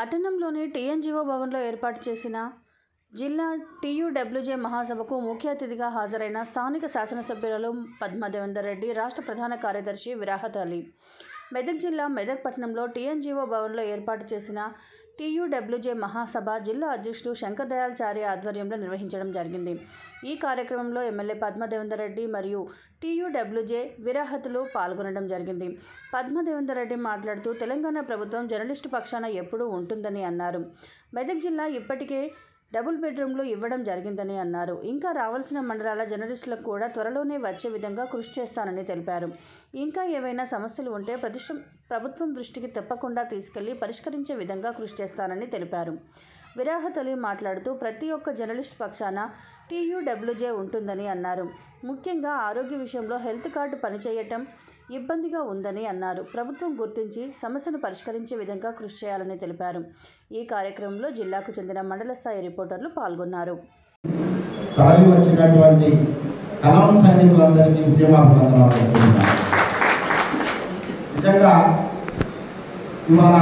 పట్టణంలోని టీఎన్జిఓ భవన్లో ఏర్పాటు చేసిన జిల్లా టీయూడబ్ల్యూజే మహాసభకు ముఖ్య అతిథిగా హాజరైన స్థానిక శాసనసభ్యులు పద్మదేవేందర్ రెడ్డి రాష్ట్ర ప్రధాన కార్యదర్శి విరాహత్ అలీ మెదక్ జిల్లా మెదక్ పట్టణంలో టీఎన్జిఓ భవన్లో ఏర్పాటు చేసిన టీయూడబ్ల్యూజే మహాసభ జిల్లా అధ్యక్షుడు శంకర్ దయాళ్ చారి ఆధ్వర్యంలో నిర్వహించడం జరిగింది ఈ కార్యక్రమంలో ఎమ్మెల్యే పద్మదేవేందర్ రెడ్డి మరియు టీయూడబ్ల్యూజే విరాహతులు పాల్గొనడం జరిగింది పద్మదేవేందర్ రెడ్డి మాట్లాడుతూ తెలంగాణ ప్రభుత్వం జర్నలిస్టు పక్షాన ఎప్పుడూ ఉంటుందని అన్నారు మెదక్ జిల్లా ఇప్పటికే డబుల్ బెడ్రూమ్లు ఇవ్వడం జరిగిందని అన్నారు ఇంకా రావాల్సిన మండలాల జర్నలిస్టులకు కూడా త్వరలోనే వచ్చే విధంగా కృషి చేస్తానని తెలిపారు ఇంకా ఏవైనా సమస్యలు ఉంటే ప్రతిష్టం ప్రభుత్వం దృష్టికి తప్పకుండా తీసుకెళ్లి పరిష్కరించే విధంగా కృషి చేస్తానని తెలిపారు విరాహత్ అలీ మాట్లాడుతూ ప్రతి ఒక్క జర్నలిస్ట్ పక్షాన టీయూడబ్ల్యూజే ఉంటుందని అన్నారు ముఖ్యంగా ఆరోగ్య విషయంలో హెల్త్ కార్డు పనిచేయటం ఇబ్బందిగా ఉందని అన్నారు ప్రభుత్వం గుర్తించి సమస్యను పరిష్కరించే విధంగా కృషి చేయాలని తెలిపారు ఈ కార్యక్రమంలో జిల్లాకు చెందిన మండల స్థాయి రిపోర్టర్లు పాల్గొన్నారు తరలి వచ్చినటువంటి కలాం సైనికులందరికీ ఉద్యమాభివందనాలు చెప్తున్నాను నిజంగా ఇవాళ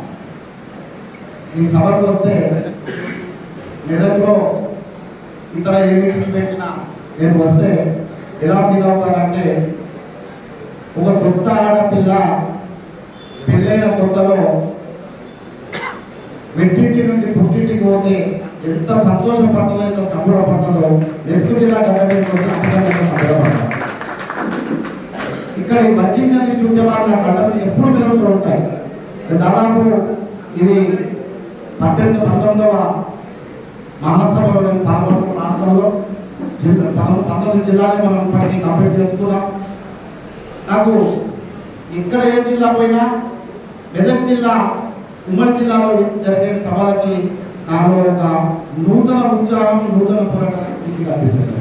ఈ సభకు వస్తే మెదక్లో ఇతర ఏ మీటింగ్స్ పెట్టినా నేను వస్తే ఎలా ఫీల్ అవుతానంటే ఒక కొత్త ఆడపిల్ల పెళ్ళైన కొత్తలో మెట్టింటి నుండి పుట్టింటికి పోతే ఎంత సంతోషపడుతుందో ఎంత సంబరపడుతుందో మెత్తు జిల్లా గవర్నమెంట్ అంతకంటే సంబరపడతాం ఇక్కడ ఈ వర్కింగ్ జర్నలిస్ట్ ఉద్యమాలు నా కళ్ళలో ఎప్పుడు మెరుగుతూ ఉంటాయి దాదాపు ఇది పద్దెనిమిది పంతొమ్మిదవ మహాసభలో నేను పాల్గొన్న రాష్ట్రంలో జిల్లా పంతొమ్మిది పంతొమ్మిది జిల్లాని మనం ఇప్పటికీ కంప్లీట్ చేసుకున్నాం నాకు ఎక్కడ ఏ జిల్లా పోయినా మెదక్ జిల్లా ఉమ్మడి జిల్లాలో జరిగే సభలకి నాలో ఒక నూతన ఉత్సాహం నూతన పోరాటం ఇది కనిపిస్తుంది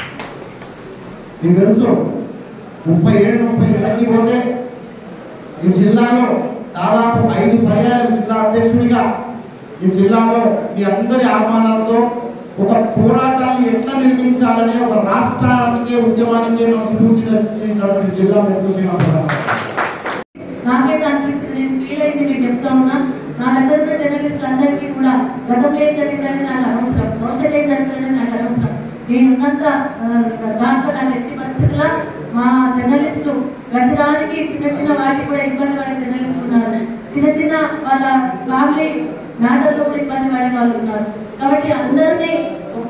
మీకు తెలుసు ముప్పై ఏడు ముప్పై ఏళ్ళకి పోతే ఈ జిల్లాలో దాదాపు ఐదు పర్యాయాలు జిల్లా అధ్యక్షుడిగా ఈ జిల్లాలో మీ అందరి ఆహ్వానాలతో ఒక పోరాటాన్ని ఎట్లా నిర్మించాలనే ఒక రాష్ట్రానికి ఉద్యమానికి మనం స్ఫూర్తినిచ్చినటువంటి జిల్లా మెట్టు నాకైతే అనిపించింది నేను ఫీల్ అయింది మీకు చెప్తా ఉన్నా నా దగ్గర ఉన్న జర్నలిస్టులు అందరికీ కూడా గతంలో ఏం జరిగిందని నాకు అనవసరం భవిష్యత్తు ఏం జరుగుతుందని నాకు అనవసరం నేను ఉన్నంత ఆ, దాంట్లో నాకు ఎట్టి పరిస్థితుల్లో మా జర్నలిస్టులు ప్రతిదానికి చిన్న చిన్న వాటికి కూడా ఇబ్బంది పడే జర్నలిస్టులు ఉన్నారు చిన్న చిన్న వాళ్ళ ఫ్యామిలీ మ్యాటర్లో కూడా ఇబ్బంది పడే వాళ్ళు ఉన్నారు కాబట్టి అందరినీ ఒక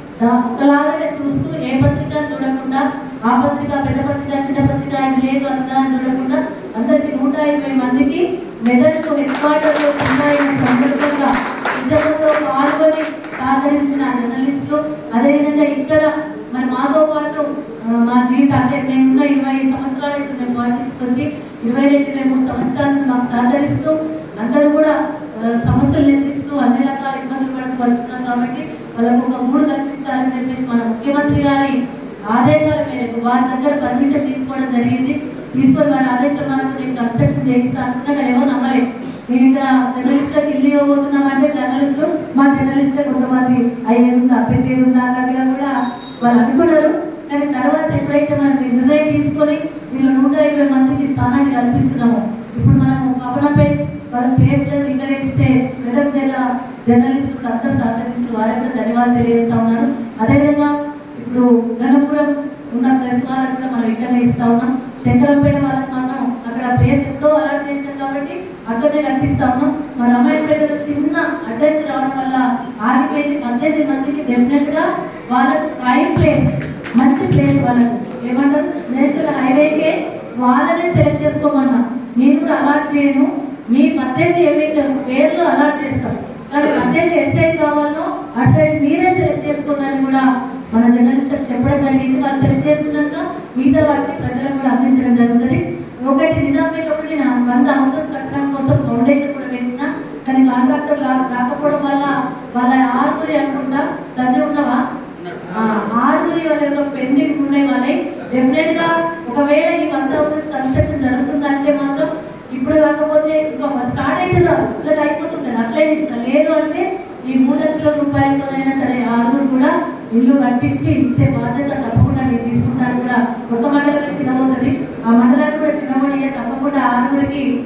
ఒకలాగానే చూస్తూ ఏ పత్రిక చూడకుండా ఆ పత్రిక పెద్ద పత్రిక చిన్న పత్రిక ఇది లేదు అందా అని చూడకుండా అందరికి నూట ఇరవై మందికి మెదక్ హెడ్ క్వార్టర్లో ఉన్నాయన్న సందర్భంగా ఉద్యమంలో పాల్గొని సహకరించిన జర్నలిస్టులు అదేవిధంగా ఇక్కడ మరి మాతో పాటు ఆ, మా జీవితం అంటే మేమున్న ఇరవై సంవత్సరాల నుంచి మేము పార్టీస్కి వచ్చి ఇరవై రెండు ఇరవై మూడు సంవత్సరాలు మాకు సహకరిస్తూ అందరూ కూడా ఆ, సమస్యలు ఎదిరిస్తూ అన్ని రకాల ఇబ్బందులు పడుతూ వస్తున్నాం కాబట్టి వాళ్ళకు ఒక మూడు కల్పించాలని చెప్పేసి మన ముఖ్యమంత్రి గారి ఆదేశాల మేరకు వారి దగ్గర పర్మిషన్ తీసుకోవడం జరిగింది తీసుకొని వారి ఆదేశం మేరకు నేను కన్స్ట్రక్షన్ చేయిస్తా అనుకున్నా కానీ ఎవరు నమ్మలేదు నేను ఇక్కడ జర్నలిస్ట్లకు ఇల్లు ఇవ్వబోతున్నామంటే జర్నలిస్టులు మా జర్నలిస్టులు కొంతమంది అయ్యేది ఉందా పెట్టేది ఉందా అన్నట్టుగా కూడా వాళ్ళు అనుకున్నారు కానీ తర్వాత ఎప్పుడైతే మనం ఈ నిర్ణయం తీసుకొని వీళ్ళు నూట ఇరవై మందికి స్థానాన్ని కల్పిస్తున్నాము ఇప్పుడు మనము పవనపేట్ వాళ్ళ ప్లేస్లను ఇక్కడ వేస్తే మెదక్ జిల్లా జర్నలిస్టులకు అందరూ సహకరించిన వారికి కూడా ధన్యవాదాలు తెలియజేస్తా ఉన్నారు అదేవిధంగా ఇప్పుడు గణపురం ఉన్న ప్రెస్ వాళ్ళకి కూడా మనం ఇక్కడనే ఇస్తా ఉన్నాం శంకరంపేట వాళ్ళకి మాత్రం అక్కడ ప్లేస్ ఎప్పుడో అలాట్ చేసినాం కాబట్టి అక్కడనే కనిపిస్తా ఉన్నాం మన అమ్మాయిపేటలో చిన్న అడ్డంకి రావడం వల్ల ఆగిపోయింది పద్దెనిమిది మందికి డెఫినెట్ గా వాళ్ళకు ప్రైమ్ ప్లేస్ మంచి ప్లేస్ వాళ్ళకు ఏమంటారు నేషనల్ హైవేకే వాళ్ళనే సెలెక్ట్ చేసుకోమన్నా నేను కూడా అలాట్ చేయను మీ పద్దెనిమిది ఏవైతే పేర్లు అలాట్ చేస్తాం కానీ పద్దెనిమిది ఎట్ సైడ్ కావాలో అటు సైడ్ మీరే సెలెక్ట్ చేసుకోమని కూడా మన జర్నలిస్టులకు చెప్పడం జరిగింది వాళ్ళు సెలెక్ట్ చేసుకున్నాక మిగతా వాటిని ప్రజలకు కూడా అందించడం జరుగుతుంది ఒకటి నిజాంపేట ఒకటి నేను వంద హౌసెస్ కట్టడం కోసం ఫౌండేషన్ కూడా వేసిన కానీ కాంట్రాక్టర్ రా- రాకపోవడం వల్ల వాళ్ళ ఆరుగురి అనుకుంటా సజ్జ ఉన్నవా ఆ, ఆరుగురి వాళ్ళ యొక్క పెండింగ్ ఉన్నాయి వాళ్ళే డెఫినెట్ గా ఒకవేళ ఈ వంద హౌసెస్ కన్స్ట్రక్షన్ జరుగుతుందంటే మాత్రం ఇప్పుడు కాకపోతే ఇంకా స్టార్ట్ అయితే చాలు ఇలా అయిపోతుంటుంది అట్లే ఇస్తారు లేదు అంటే ఈ మూడు లక్షల రూపాయలతోనైనా సరే ఆరుగురు కూడా ఇల్లు కట్టించి ఇచ్చే బాధ్యత తప్పకుండా నేను తీసుకుంటాను కూడా ఒక మండలమే చిన్నబోతుంది ఆ మండలాన్ని కూడా చిన్నబోడిగా తప్పకుండా ఆరుగురికి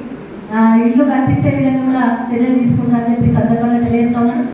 ఆ, ఇల్లు కట్టించే విధంగా కూడా చర్యలు తీసుకుంటారని చెప్పి ఈ సందర్భంగా